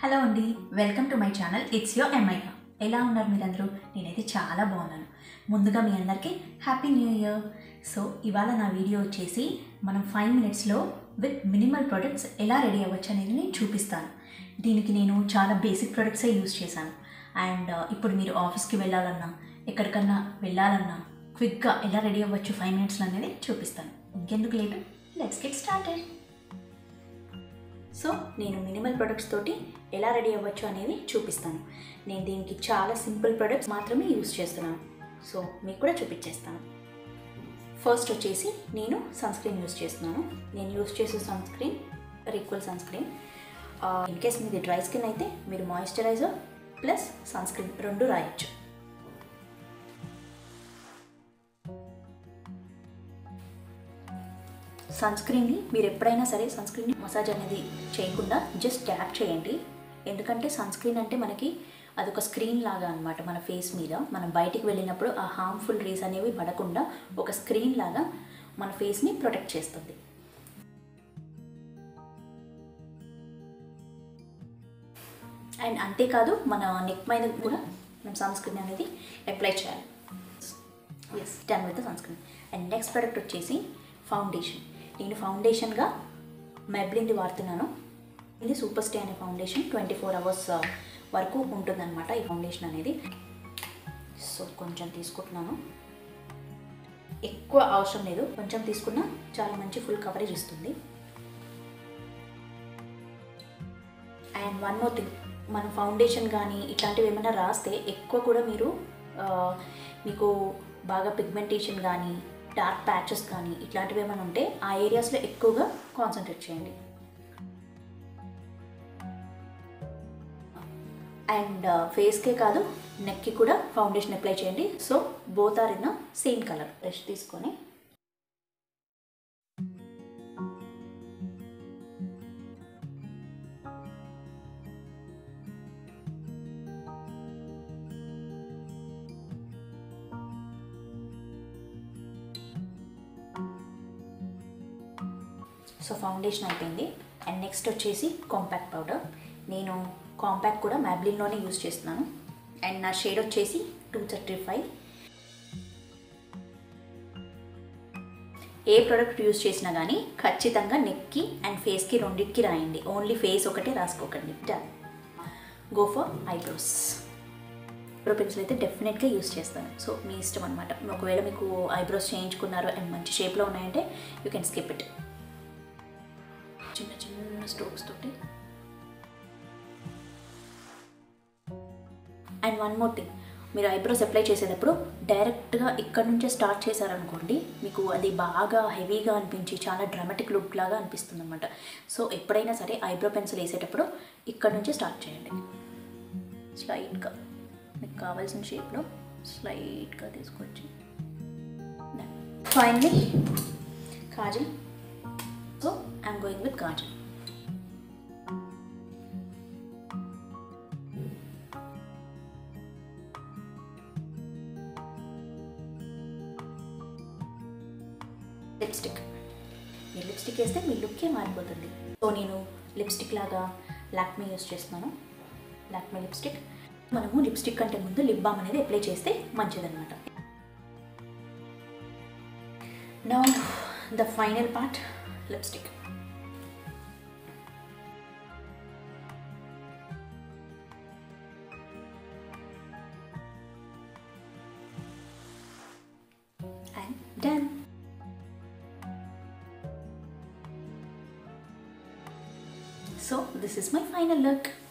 Hello అండి welcome to my channel it's your Emi ఎలా ఉన్నారు మీరందరూ నేనైతే చాలా బాగున్నాను ముందుగా మీ అందరికీ హ్యాపీ న్యూ ఇయర్ సో ఇవాళ నా వీడియో వచ్చేసి మనం ఫైవ్ మినిట్స్లో విత్ మినిమల్ ప్రొడక్ట్స్ ఎలా రెడీ అవ్వచ్చు అనేది నేను చూపిస్తాను దీనికి నేను చాలా బేసిక్ ప్రొడక్ట్సే యూస్ చేశాను అండ్ ఇప్పుడు మీరు ఆఫీస్కి వెళ్ళాలన్నా ఎక్కడికన్నా వెళ్ళాలన్నా క్విక్గా ఎలా రెడీ అవ్వచ్చు ఫైవ్ మినిట్స్లో అనేది చూపిస్తాను ఇంకెందుకు late let's get started so నేను మినిమల్ ప్రొడక్ట్స్ తోటి ఎలా రెడీ అవ్వచ్చు అనేది చూపిస్తాను నేను దీనికి చాలా సింపుల్ ప్రొడక్ట్స్ మాత్రమే యూస్ చేస్తున్నాను సో మీకు కూడా చూపించేస్తాను ఫస్ట్ వచ్చేసి నేను సన్ స్క్రీన్ యూస్ చేస్తున్నాను నేను యూస్ చేసే సన్ స్క్రీన్ రిక్వల్ సన్ స్క్రీన్ ఇన్ కేస్ మీది డ్రై స్కిన్ అయితే మీరు మాయిశ్చరైజర్ ప్లస్ సన్ స్క్రీన్ రెండు రాయొచ్చు సన్ స్క్రీన్ని మీరు ఎప్పుడైనా సరే సన్ స్క్రీన్ని మసాజ్ అనేది చేయకుండా జస్ట్ ట్యాప్ చేయండి ఎందుకంటే సన్ స్క్రీన్ అంటే మనకి అదొక స్క్రీన్ లాగా అనమాట మన ఫేస్ మీద మనం బయటికి వెళ్ళినప్పుడు ఆ హార్మ్ఫుల్ రేస్ అనేవి పడకుండా ఒక స్క్రీన్ లాగా మన ఫేస్ని ప్రొటెక్ట్ చేస్తుంది అండ్ అంతేకాదు మన నెక్ మీద కూడా మనం సన్ స్క్రీన్ అనేది అప్లై చేయాలి yes done with sunscreen and next product వచ్చేసి ఫౌండేషన్ నేను ఫౌండేషన్గా మెబ్లిన్ది వాడుతున్నాను ఇది సూపర్ స్టే అనే ఫౌండేషన్ ట్వంటీ ఫోర్ అవర్స్ వరకు ఉంటుందన్నమాట ఈ ఫౌండేషన్ అనేది సో కొంచెం తీసుకుంటున్నాను ఎక్కువ అవసరం లేదు కొంచెం తీసుకున్నా చాలా మంచి ఫుల్ కవరేజ్ ఇస్తుంది అండ్ వన్ మోర్ థింగ్ మనం ఫౌండేషన్ కానీ ఇట్లాంటివి ఏమైనా రాస్తే ఎక్కువ కూడా మీరు ఆ, మీకు బాగా పిగ్మెంటేషన్ కానీ డార్క్ ప్యాచెస్ కానీ ఇట్లాంటివి ఏమైనా ఉంటే ఆ ఏరియాస్లో ఎక్కువగా కాన్సన్ట్రేట్ చేయండి అండ్ ఫేస్కే కాదు నెక్కి కూడా ఫౌండేషన్ అప్లై చేయండి so both are in same colour brush తీసుకొని సో ఫౌండేషన్ అయిపోయింది అండ్ నెక్స్ట్ వచ్చేసి కాంపాక్ట్ పౌడర్ నేను కాంపాక్ట్ కూడా మ్యాబ్లిన్లోనే యూస్ చేస్తున్నాను అండ్ నా షేడ్ వచ్చేసి టూ థర్టీ ఫైవ్ ఏ ప్రోడక్ట్ యూస్ చేసినా కానీ ఖచ్చితంగా నెక్కి అండ్ ఫేస్కి రెండింటికి రాయండి ఓన్లీ ఫేస్ ఒకటే రాసుకోకండి done go for eyebrows eyebrow pencil అయితే డెఫినెట్గా యూస్ చేస్తాను సో మీ ఇష్టం అనమాట ఒకవేళ మీకు ఐబ్రోస్ చేయించుకున్నారు అండ్ మంచి షేప్లో ఉన్నాయంటే యూ కెన్ స్కిప్ ఇట్ చిన్న చిన్న స్ట్రోక్స్ తోటి అండ్ వన్ మోర్ థింగ్ మీరు ఐబ్రోస్ అప్లై చేసేటప్పుడు డైరెక్ట్గా ఇక్కడ నుంచే స్టార్ట్ చేశారనుకోండి మీకు అది బాగా హెవీగా అనిపించి చాలా డ్రామాటిక్ లుక్ లాగా అనిపిస్తుంది అనమాట సో ఎప్పుడైనా సరే ఐబ్రో పెన్సిల్ వేసేటప్పుడు ఇక్కడ నుంచే స్టార్ట్ చేయండి స్లైట్గా మీకు కావాల్సిన షేప్లో స్లైట్గా తీసుకొచ్చి finally kajal so I'm going with kajal lipstick మీరు లిప్స్టిక్ వేస్తే మీ లుక్కే మారిపోతుంది సో నేను లిప్స్టిక్ లాగా లాక్మీ యూస్ చేస్తున్నాను లాక్మీ లిప్స్టిక్ మనము లిప్స్టిక్ కంటే ముందు లిప్ బామ్ అనేది అప్లై చేస్తే మంచిదన్నమాట now the final part lipstick and done. So this is my final look.